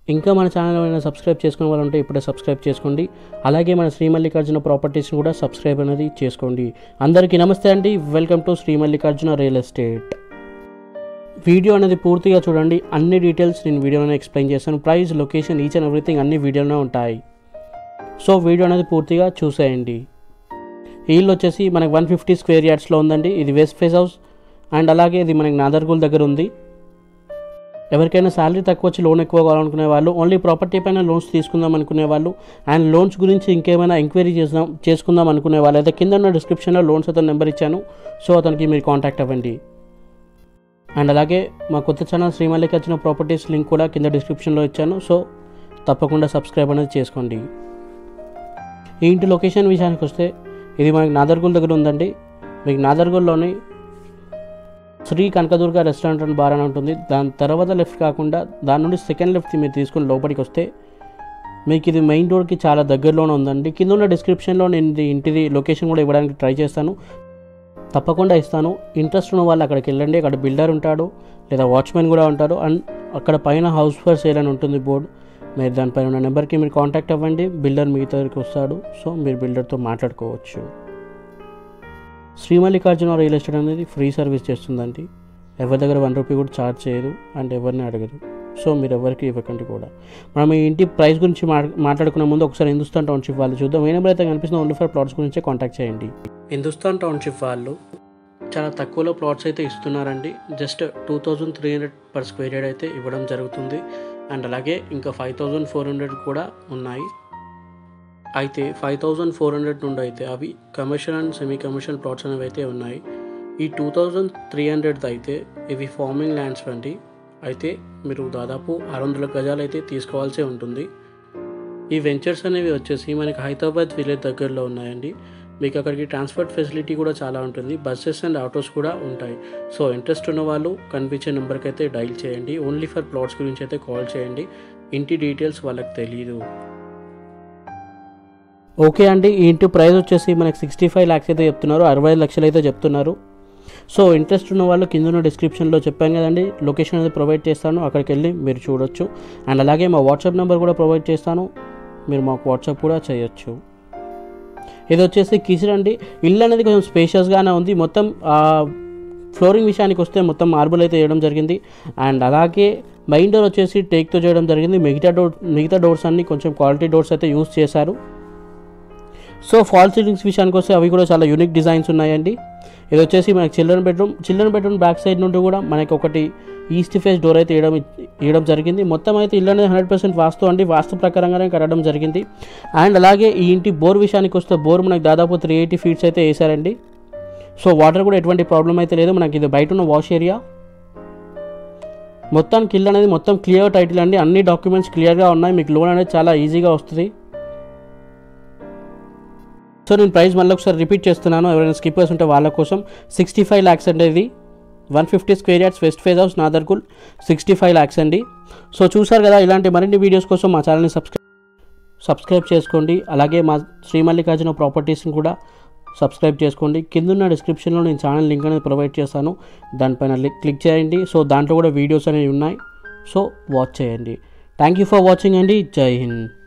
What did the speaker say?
ఇంకా మన ఛానల్ ఏమైనా సబ్స్క్రైబ్ చేసుకునే వాళ్ళు ఉంటే ఇప్పుడే సబ్స్క్రైబ్ చేసుకోండి అలాగే మన శ్రీ మల్లికార్జున ప్రాపర్టీస్ని కూడా సబ్స్క్రైబ్ అనేది చేసుకోండి అందరికీ నమస్తే అండి welcome to Shri Mallikarjuna real estate video అనేది పూర్తిగా చూడండి అన్ని డీటెయిల్స్ నేను వీడియోలోనే ఎక్స్ప్లెయిన్ చేస్తాను price location each and everything అన్ని వీడియోలోనే ఉంటాయి సో వీడియో అనేది పూర్తిగా చూసేయండి ఈ ఇల్లు వచ్చేసి మనకి వన్ ఫిఫ్టీ స్క్వేర్ యార్డ్స్లో ఉందండి ఇది వెస్ట్ ఫేస్ హౌస్ అండ్ అలాగే ఇది మనకి నాదర్గూల్ దగ్గర ఉంది ఎవరికైనా శాలరీ తక్కువ వచ్చి లోన్ ఎక్కువ కావాలనుకునే వాళ్ళు ఓన్లీ ప్రాపర్టీ పైన లోన్స్ తీసుకుందాం అనుకునే వాళ్ళు అండ్ లోన్స్ గురించి ఇంకేమైనా ఎంక్వైరీ చేద్దాం చేసుకుందాం అనుకునే వాళ్ళు అయితే కింద ఉన్న డిస్క్రిప్షన్లో లోన్స్ అతను నెంబర్ ఇచ్చాను సో అతనికి మీరు కాంటాక్ట్ అవ్వండి అండ్ అలాగే మా కొత్త ఛానల్ శ్రీమల్లికి వచ్చిన ప్రాపర్టీస్ లింక్ కూడా కింద డిస్క్రిప్షన్లో ఇచ్చాను సో తప్పకుండా సబ్స్క్రైబ్ అనేది చేసుకోండి ఈ ఇంటి లొకేషన్ విషయానికి వస్తే ఇది మనకి నాదర్గూల్ దగ్గర ఉందండి మీకు నాదర్గూల్లోని Shri Kanakadurga restaurant and bar అని ఉంటుంది దాని తర్వాత లెఫ్ట్ కాకుండా దాని నుండి సెకండ్ లెఫ్ట్ మీరు తీసుకుని లోపలికి వస్తే మీకు ఇది మెయిన్ రోడ్కి చాలా దగ్గరలోనే ఉందండి కింద ఉన్న డిస్క్రిప్షన్లో నేను ఇది ఇంటిది లొకేషన్ కూడా ఇవ్వడానికి ట్రై చేస్తాను తప్పకుండా ఇస్తాను ఇంట్రెస్ట్ ఉన్న వాళ్ళు అక్కడికి వెళ్ళండి అక్కడ బిల్డర్ ఉంటాడు లేదా వాచ్మెన్ కూడా ఉంటారు అండ్ అక్కడ పైన హౌస్ ఫర్ సేల్ అని ఉంటుంది బోర్డు మీరు దానిపైన ఉన్న నెంబర్కి మీరు కాంటాక్ట్ అవ్వండి బిల్డర్ మీ దగ్గరికి వస్తాడు సో మీరు బిల్డర్తో మాట్లాడుకోవచ్చు శ్రీమల్లికార్జున రియల్ ఎస్టేట్ అనేది ఫ్రీ సర్వీస్ చేస్తుందండి ఎవరి దగ్గర వన్ రూపీ కూడా ఛార్జ్ చేయదు అండ్ ఎవరిని అడగదు సో మీరు ఎవరికి ఇవ్వకండి కూడా మనం ఈ ఇంటి ప్రైస్ గురించి మా మాట్లాడుకునే ముందు ఒకసారి హిందుస్థాన్ టౌన్షిప్ వాళ్ళు చూద్దాం ఏ నెంబర్ అయితే కనిపిస్తుంది ఓన్లీ ఫర్ ప్లాట్స్ గురించే కాంటాక్ట్ చేయండి హిందుస్థాన్ టౌన్షిప్ వాళ్ళు చాలా తక్కువలో ప్లాట్స్ అయితే ఇస్తున్నారండి just two thousand three hundred per square yard అయితే ఇవ్వడం జరుగుతుంది అండ్ అలాగే ఇంకా ఫైవ్ థౌజండ్ ఫోర్ హండ్రెడ్ కూడా ఉన్నాయి అయితే ఫైవ్ థౌజండ్ ఫోర్ హండ్రెడ్ నుండి అయితే అవి commercial and semi commercial plots అనేవి అయితే ఉన్నాయి ఈ టూ థౌజండ్ త్రీ హండ్రెడ్ అయితే ఇవి ఫార్మింగ్ ల్యాండ్స్ వంటి అయితే మీరు దాదాపు ఆరు వందల గజాలు అయితే తీసుకోవాల్సి ఉంటుంది ఈ వెంచర్స్ అనేవి వచ్చేసి మనకి హైదరాబాద్ విలేజ్ దగ్గరలో ఉన్నాయండి మీకు అక్కడికి ట్రాన్స్పోర్ట్ ఫెసిలిటీ కూడా చాలా ఉంటుంది బస్సెస్ అండ్ ఆటోస్ కూడా ఉంటాయి సో ఇంట్రెస్ట్ ఉన్న వాళ్ళు కనిపించే నెంబర్కి అయితే డైల్ చేయండి ఓన్లీ ఫర్ ప్లాట్స్ గురించి అయితే కాల్ చేయండి ఇంటి డీటెయిల్స్ వాళ్ళకి తెలియదు ఓకే అండి ఈ ఇంటి ప్రైస్ వచ్చేసి మనకి సిక్స్టీ ఫైవ్ ల్యాక్స్ అయితే చెప్తున్నారు అరవై ఐదు లక్షలు అయితే చెప్తున్నారు సో ఇంట్రెస్ట్ ఉన్న వాళ్ళు కింద ఉన్న డిస్క్రిప్షన్లో చెప్పాను కదండి లొకేషన్ అనేది ప్రొవైడ్ చేస్తాను అక్కడికి వెళ్ళి మీరు చూడొచ్చు అండ్ అలాగే మా వాట్సాప్ నెంబర్ కూడా ప్రొవైడ్ చేస్తాను మీరు మాకు వాట్సాప్ కూడా చేయొచ్చు ఇది వచ్చేసి కిచెన్ అండి ఇల్లు అనేది కొంచెం స్పేషియస్గానే ఉంది మొత్తం ఫ్లోరింగ్ విషయానికి వస్తే మొత్తం మార్బుల్ అయితే వేయడం జరిగింది అండ్ అలాగే మెయిన్ డోర్ వచ్చేసి టేక్తో చేయడం జరిగింది మిగతా డోర్ మిగతా డోర్స్ అన్ని కొంచెం క్వాలిటీ డోర్స్ అయితే యూస్ చేశారు సో ఫాల్ సీలింగ్స్ విషయానికి వస్తే అవి కూడా చాలా యూనిక్ డిజైన్స్ ఉన్నాయండి ఇది వచ్చేసి మనకి children bedroom children bedroom back side నుండి కూడా మనకి ఒకటి ఈస్ట్ ఫేస్ డోర్ అయితే వేయడం వేయడం జరిగింది మొత్తం అయితే ఇల్లు అనేది హండ్రెడ్ పర్సెంట్ వాస్తు అండి వాస్తు ప్రకారంగానే కట్టడం జరిగింది అండ్ అలాగే ఈ ఇంటి బోర్ విషయానికి వస్తే బోర్ మనకి దాదాపు త్రీ ఎయిటీ ఫీట్స్ అయితే వేసారండి సో వాటర్ కూడా ఎటువంటి ప్రాబ్లం అయితే లేదు మనకి ఇది బయట ఉన్న వాష్ ఏరియా మొత్తానికి ఇల్లు అనేది మొత్తం క్లియర్ టైటిల్ అండి అన్ని డాక్యుమెంట్స్ క్లియర్గా ఉన్నాయి మీకు లోన్ అనేది చాలా ఈజీగా వస్తుంది సో నేను ప్రైస్ మళ్ళీ ఒకసారి రిపీట్ చేస్తున్నాను ఎవరైనా స్కిప్పర్స్ ఉంటే వాళ్ళ కోసం సిక్స్టీ ఫైవ్ ల్యాక్స్ అండి ఇది one fifty square yards west phase house Nadergul sixty five lakhs అండి సో చూసారు కదా ఇలాంటి మరిన్ని వీడియోస్ కోసం మా ఛానల్ని సబ్స్క్రైబ్ సబ్స్క్రైబ్ చేసుకోండి అలాగే మా శ్రీమల్లికార్జున ప్రాపర్టీస్ని కూడా సబ్స్క్రైబ్ చేసుకోండి కిందున్న డిస్క్రిప్షన్లో నేను ఛానల్ లింక్ అనేది ప్రొవైడ్ చేస్తాను దానిపైన క్లిక్ చేయండి సో దాంట్లో కూడా వీడియోస్ అనేవి ఉన్నాయి సో వాచ్ చేయండి థ్యాంక్ యూ ఫర్ వాచింగ్ అండి జై హింద్